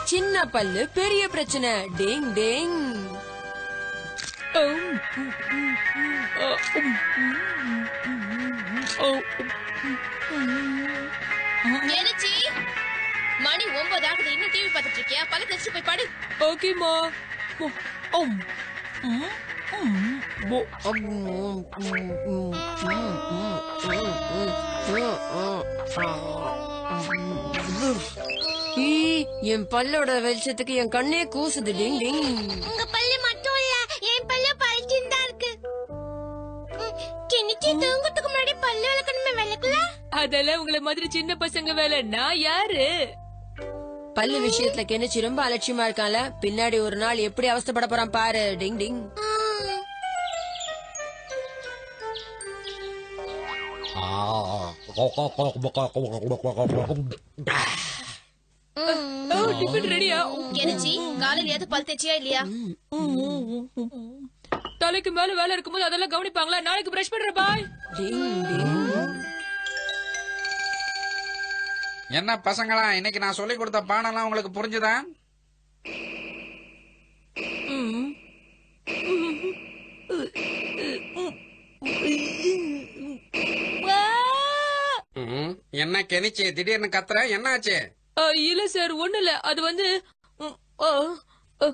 சின்ன பல்லு பெரிய பிரச்சனை டிங் டிங் எனச்சி மணி ஒன்பது ஆகுது இன்னும் டிவி பார்த்துட்டு இருக்கியா பல்ல தேய்ச்சிட்டு போய் படு ஓகேமா ஈ, என் பல்லோட வெளிச்சத்துக்கு என் கண்ணே கூசுது டிங் டிங் உங்க பல்லு மட்டும் இல்ல என் பல்லு பழிச்சுன்னு தான் இருக்கு ம், கிணிச்சி தூங்கத்துக்கு முன்னாடி பல்லு விளக்கணுமே விளக்கல அதெல்லாம் உங்களை மாதிரி சின்ன பசங்க வேலை நான் யாரு பல்லு விஷயத்துல கெனிச்சு ரொம்ப அலட்சியமா இருக்கான்ல பின்னாடி ஒரு நாள் எப்படி அவஸ்தைப்பட போறான் பாரு டிங் டிங் ஓ டிஃபன் ரெடியா எனச்சி காலையிலயாவது பல் தேய்ச்சியா இல்லையா தலைக்கு மேல வேலை இருக்கும்போது அதெல்லாம் கவனிப்பாங்களா நாளைக்கு பிரஷ் பண்ற பாய் டிங் டிங் என்ன பசங்களா இன்னைக்கு நான் சொல்லி கொடுத்த பாடம்லாம் உங்களுக்கு புரிஞ்சுதா ம், என்ன கெனிச்சு திடீர்னு கத்துற என்னாச்சு ஆ, இல்ல சார் ஒண்ணு இல்ல அது வந்து ம், ஆ, ஆ,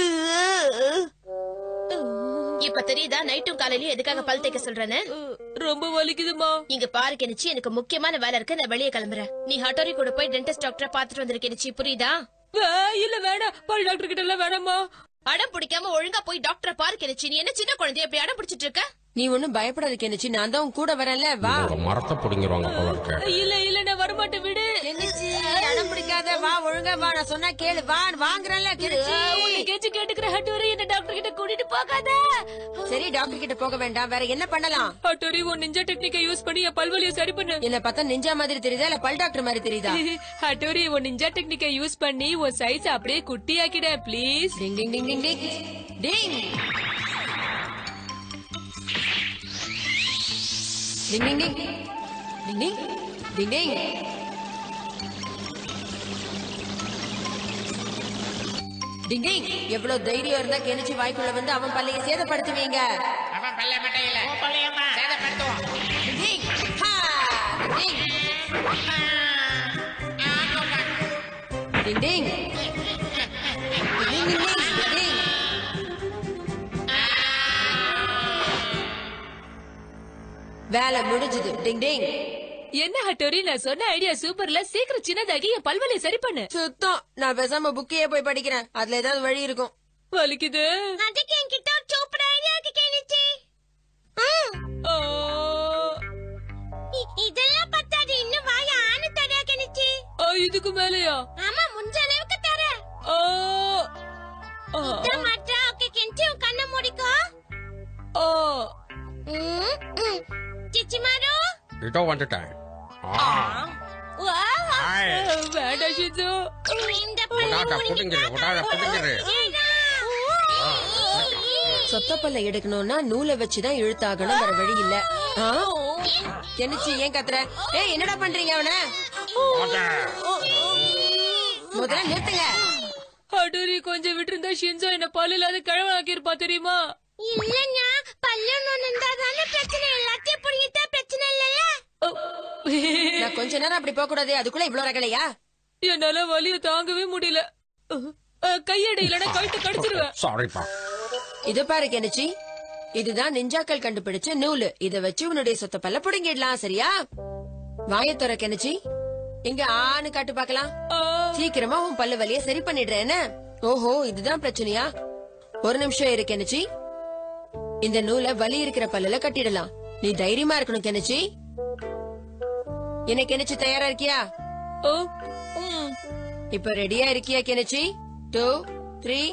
இப்ப தெரியுதா நைட்டும் காலையிலயும் எதுக்காக பல் தேய்க்க சொல்றேன்னு ஆ, ரொம்ப வலிக்குதுமா இங்க பாரு கெனிச்சி எனக்கு முக்கியமான வேலை இருக்கு நான் வெளியே கிளம்புறேன் நீ ஹட்டோரி கூட போய் டென்டிஸ்ட் டாக்டரை பாத்துட்டு வந்துரு கெனிச்சி புரியுதா வே- இல்ல வேணாம் பல் டாக்டர் கிட்ட எல்லாம் வேணாமா அடம் பிடிக்காம ஒழுங்கா போய் டாக்டரை பாரு கெனிச்சி நீ என்ன சின்ன குழந்தைய எப்படி அடம் பிடிச்சிட்டு இருக்க நீ ஒண்ணும் பயப்படாத கெனிச்சு நான் தான் உன் கூட வரேன்ல வா மரத்தை பிடிங்கிருவாங்க போல இருக்கு இல்ல இல்ல நான் வரமாட்டேன் விடு கெனிச்சு அடம் பிடிக்காத வா ஒழுங்கா வா நான் சொன்னா கேளு வா வாங்குறேன்ல கெனிச்சு உன்னை கேச்சு கேட்டுக்கிற ஹட்டோரி என்ன டாக்டர் கிட்ட கூட்டிட்டு போகாத சரி டாக்டர் கிட்ட போக வேண்டாம் வேற என்ன பண்ணலாம் ஹட்டோரி உன் நிஞ்சா டெக்னிக்கை யூஸ் பண்ணி என் பல்வலியை சரி பண்ணு என்ன பார்த்தா நிஞ்சா மாதிரி தெரியுதா இல்ல பல் டாக்டர் மாதிரி தெரியுதா ஹட்டோரி உன் நிஞ்சா டெக்னிக்கை யூஸ் பண்ணி உன் சைஸ் அப்படியே குட்டி ஆக்கிட ப்ளீஸ் டிங் டிங் டிங் டிங் டிங் டிங் டிங் டிங் டிங் டிங் டிங் டிங் டிங் டிங் டிங் எவ்வளவு தைரியம் இருந்தா கெனிச்சு வாய்க்குள்ள வந்து அவன் பல்லைய சேதப்படுத்துவீங்க அவன் பல்ல மட்டையில சேதப்படுத்துவோம் டிங் டிங் ஹா டிங் டிங் டிங் டிங் டிங் டிங் டிங் வேலை முடிஞ்சது டிங் டிங் என்ன ஹட்டோரி நான் சொன்ன ஐடியா சூப்பர்ல சீக்கிரம் சின்னதாகி என் பல்வலியை சரி பண்ணு சுத்தம் நான் பேசாம புக்கையே போய் படிக்கிறேன் அதுல ஏதாவது வழி இருக்கும் வலிக்குது அதுக்கு என்கிட்ட ஒரு சூப்பர் ஐடியா இருக்கு கிணிச்சி ஆ. இதெல்லாம் பத்தாது இன்னும் வாய ஆணு தரையா கிணிச்சி ஆ, இதுக்கு மேலயா ஆமா முடிஞ்ச அளவுக்கு தர ஆ. ஆ. இத மாட்டா ஓகே கிணிச்சி உன் கண்ணை மூடிக்கோ ஆ. ம், ம். சிச்சி மாரு இதோ வந்துட்டேன் ஆ, ஆய். வேண்டாம் ஷிசு இந்த உடாத புடுங்கிரு உடாத புடுங்கிரு சொத்த பல்ல எடுக்கணும்னா நூலை வச்சுதான் இழுத்தாகணும் வேற வழி இல்ல ஆ? கெனிச்சு ஏன் கத்துற ஏய் என்னடா பண்றீங்க அவன முதல்ல நிறுத்துங்க ஹட்டோரி கொஞ்சம் விட்டுருந்தா ஷின்சோ என்ன பல்லு இல்லாத கிழவனாக்கி இருப்பா தெரியுமா இல்லங்க பல்லு நோண்டா தானே பிரச்சனை எல்லாத்தையும் புடிங்கிட்டா பிரச்சனை இல்லைல்ல ஆ. நான் கொஞ்ச நேரம் அப்படி போக கூடாது அதுக்குள்ள இவ்வளவு ரகலையா என்னால வலிய தாங்கவே முடியல ஆ, கையடை இல்லைன்னா கழுத்து கடிச்சிருவேன் சாரிப்பா இது பாரு கெனிச்சி இதுதான் நிஞ்சாக்கள் கண்டுபிடிச்ச நூலு இத வச்சு உன்னுடைய சொத்த பல்ல புடுங்கிடலாம் சரியா வாயத்தொர கெனிச்சி இங்க ஆணு காட்டு பாக்கலாம் ஆ. சீக்கிரமா உன் பல்லு வலிய சரி பண்ணிடுறேன் என்ன? ஓஹோ இதுதான் பிரச்சனையா ஒரு நிமிஷம் இரு கெனிச்சி இந்த நூலை வலி இருக்கிற பல்லுல கட்டிடலாம் நீ தைரியமா இருக்கணும் கெனிச்சி என்ன கெனிச்சி தயாரா இருக்கியா ஓ ம். இப்ப ரெடியா இருக்கியா கெனிச்சி டூ த்ரீ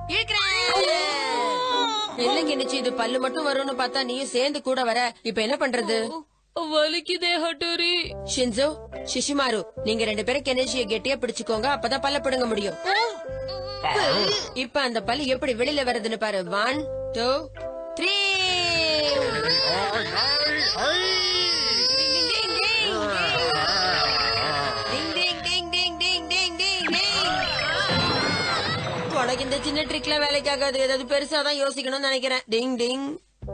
என்ன கெனிச்சி இது பல்லு மட்டும் வரும்னு பார்த்தா நீயும் சேர்ந்து கூட வர இப்ப என்ன பண்றது வலிக்குதே ஹட்டோரி ஷின்சோ சிஷிமாரு நீங்க ரெண்டு பேரும் கெனிச்சிய கெட்டியா பிடிச்சுக்கோங்க அப்பதான் பல்ல பிடுங்க முடியும் இப்ப அந்த பல்லு எப்படி வெளியில வருதுன்னு பாரு ஒன் டூ த்ரீ டிங் டிங் டிங் டிங் டிங் டிங் டிங் டிங் இந்த சின்ன ட்ரிக்ல வேலைக்காகாது ஏதாவது பெருசா தான் யோசிக்கணும்னு நினைக்கிறேன் டிங் டிங்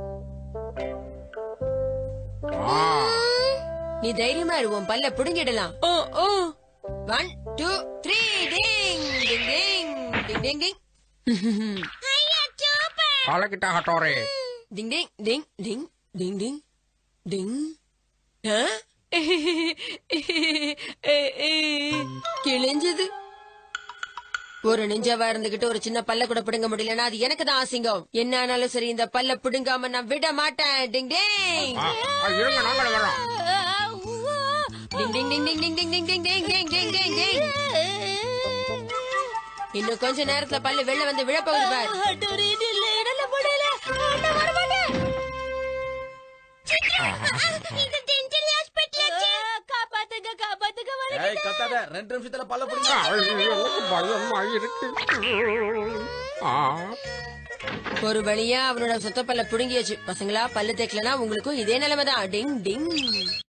ஆ, நீ தைரியமா இரு, உன் பல்ல புடுங்கிடலாம் ஓ ஓ ஒன் டூ த்ரீ டிங் டிங் டிங் டிங் டிங் டிங் ஐயா சூப்பர் பழகிட்ட ஹட்டோரே டிங் டிங் டிங் டிங் டிங் டிங் டிங் ஆ? கிழிஞ்சது ஒரு நெஞ்சாவா இருந்துகிட்டு ஒரு சின்ன பல்ல கூட பிடுங்க முடியலன்னா அது எனக்கு தான் அசிங்கம் என்ன ஆனாலும் சரி இந்த பல்ல பிடுங்காம நான் விட மாட்டேன் டிங் டிங் ஆ, ஆ, இருங்க நாங்களும் வரோம் டிங் டிங் டிங் டிங் டிங் டிங் டிங் டிங் டிங் டிங் டிங் டிங் இன்னும் கொஞ்ச நேரத்துல பல்லு வெளில வந்து விழப்போகுது பார் ஹட்டோரி நில்லு என்னால முடியல நான் வரமாட்டேன் இது டென்டல் ஹாஸ்பிடல் காப்பாத்துங்க காப்பாத்துங்க வலி ஏய் கத்தாத ரெண்டு நிமிஷத்துல பல்ல பிடிங்க ஐயோ, பயமா இருக்கு ஆ, ஒரு வழியா அவனோட சொத்த பல்ல புடுங்கியாச்சு பசங்களா பல்லு தேக்கலனா உங்களுக்கும் இதே நிலைமைதான் டிங் டிங்